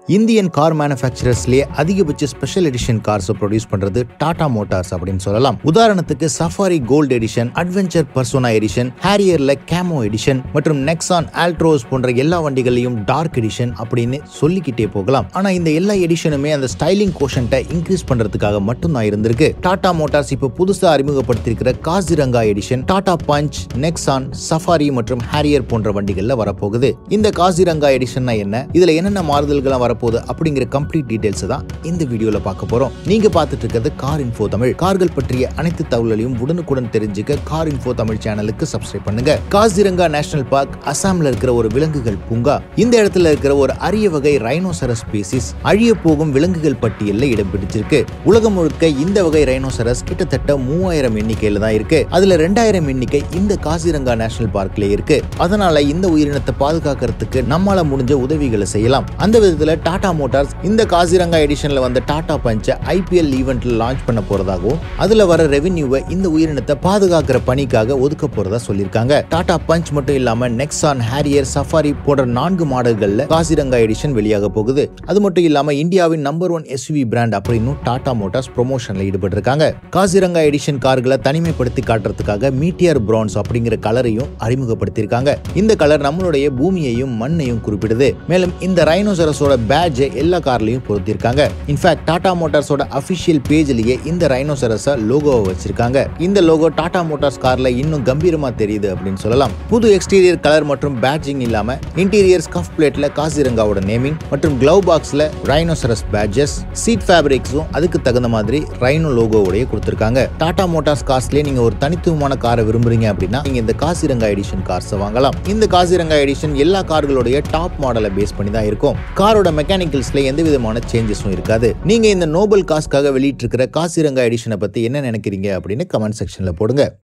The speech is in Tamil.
இந்தியன் கார் மேனுஃபேக்சரர்ஸ்லயே அதிகபட்ச ஸ்பெஷல் எடிஷன் கார்ஸை ப்ரொடியூஸ் பண்றது டாடா மோட்டார்ஸ் அப்படின்னு சொல்லலாம் உதாரணத்துக்கு safari gold edition adventure persona edition ஹேரியர்ல கேமோ எடிஷன் மற்றும் நெக்ஸான் ஆல்ட்ரோஸ் போன்ற எல்லா வண்டிகளையும் டார்க் எடிஷன் அப்படின்னு சொல்லிக்கிட்டே போகலாம் ஆனா இந்த எல்லா எடிஷனுமே அந்த ஸ்டைலிங் கோஷன்ட்டை இன்க்ரீஸ் பண்றதுக்காக மட்டும்தான் இருந்திருக்கு டாடா மோட்டார்ஸ் இப்போ புதுசா அறிமுகப்படுத்தியிருக்கிற Kaziranga edition Tata punch Nexon safari மற்றும் ஹேரியர் போன்ற வண்டிகள்ல வரப்போகுது இந்த காசிரங்கா எடிஷன்னா என்ன இதுல என்னென்ன மாறுதல்கள்லாம் வரப்போகுது அப்படிங்கிற கம்ப்ளீட் டீடைல்ஸ் தான் இந்த வீடியோல பார்க்க போறோம் நீங்க பார்த்துட்டு இருக்கிறது கார் இன்ஃபோ தமிழ் கார்கள் பற்றிய அனைத்து தகவல்களையும் உடனுக்குடன் தெரிஞ்சுக்க கார் இன்ஃபோ தமிழ் சேனலுக்கு சப்ஸ்கிரைப் பண்ணுங்க காசிரங்கா நேஷனல் பார்க் அசாம்ல இருக்கிற ஒரு விலங்குகள் பூங்கா இந்த இடத்துல இருக்கிற ஒரு அரிய வகை ரைனோசரஸ் ஸ்பீசிஸ் அழிய போகும் விலங்குகள் பட்டியலில் இடம் பிடிச்சிருக்கு உலகம் முழுக்க இந்த வகை ரைனோசரஸ் கிட்டத்தட்ட மூவாயிரம் எண்ணிக்கையில தான் இருக்கு அதுல ரெண்டாயிரம் எண்ணிக்கை இந்த காசிரங்கா நேஷனல் பார்க்ல இருக்கு அதனால இந்த உயிரினத்தை பாதுகாக்கிறதுக்கு நம்மால முடிஞ்ச உதவிகளை செய்யலாம் அந்த விதத்துல டாடா மோட்டார்ஸ் இந்த காசிரங்கா எடிஷன்ல வந்த டாடா பஞ்ச ஐபிஎல் ஈவெண்ட்ல லான்ச் பண்ண போறதாகவும் அதுல வர ரெவென்யூவை இந்த உயிரினத்தை பாதுகாக்கிற பணிக்காக ஒதுக்க போறதா சொல்லியிருக்காங்க டாடா பஞ்ச் மட்டும் இல்லாம நெக்ஸான் ஹேரியர் சஃபாரி போன்ற நான்கு மாடல்கள்ல காசிரங்கா எடிஷன் வெளியாக போகுது அது மட்டும் இல்லாம இந்தியாவின் நம்பர் ஒன் எஸ்யூவி பிராண்ட் அப்படின்னு டாடா மோட்டார்ஸ் ப்ரொமோஷன்ல ஈடுபட்டு இருக்காங்க காசிரங்கா எடிஷன் கார்களை தனிமைப்படுத்தி காட்டுறதுக்காக மீட்டியர் பிரான்ஸ் அப்படிங்கிற கலரையும் அறிமுகப்படுத்தியிருக்காங்க இந்த கலர் நம்மளுடைய பூமியையும் மண்ணையும் குறிப்பிடுது மேலும் இந்த ரைனோசரஸோட பேட்ஜை எல்லா கார்லயும் பொருத்திருக்காங்க இன்ஃபேக்ட் டாடா மோட்டார்ஸோட அபிஷியல் பேஜ்லயே இந்த ரைனோசரஸ லோகோவை வச்சிருக்காங்க இந்த லோகோ டாடா மோட்டார்ஸ் கார்ல இன்னும் கம்பீரமா தெரியுது அப்படின்னு சொல்லலாம் புது எக்ஸ்டீரியர் கலர் மற்றும் பேட்ஜிங் இல்லாம இன்டீரியர் ஸ்கஃப் பிளேட்ல காசிரங்காவோட நேமிங் மற்றும் கிளவ் பாக்ஸ்ல ரைனோசரஸ் பேட்ஜஸ் சீட் ஃபேப்ரிக்ஸும் அதுக்கு தகுந்த மாதிரி ரைனோ லோகோவோடய கொடுத்திருக்காங்க டாடா மோட்டார்ஸ் கார்ஸ்லயே நீங்க ஒரு தனித்துவமான காரை விரும்புறீங்க அப்படின்னா நீங்க இந்த காசிரங்கா எடிஷன் கார்ஸை வாங்கலாம் இந்த காசிரங்கா எடிஷன் எல்லா கார்களுடைய டாப் மாடலை பேஸ் பண்ணி தான் இருக்கும் காரோட மெக்கானிக்கல்ஸ்ல எந்த விதமான சேஞ்சஸும் இருக்காது நீங்க இந்த நோபல் காஸ்க்காக வெளியிட்டிருக்கிற காசிரங்கா எடிஷனை பத்தி என்ன நினைக்கிறீங்க அப்படின்னு கமெண்ட் செக்ஷன்ல போடுங்க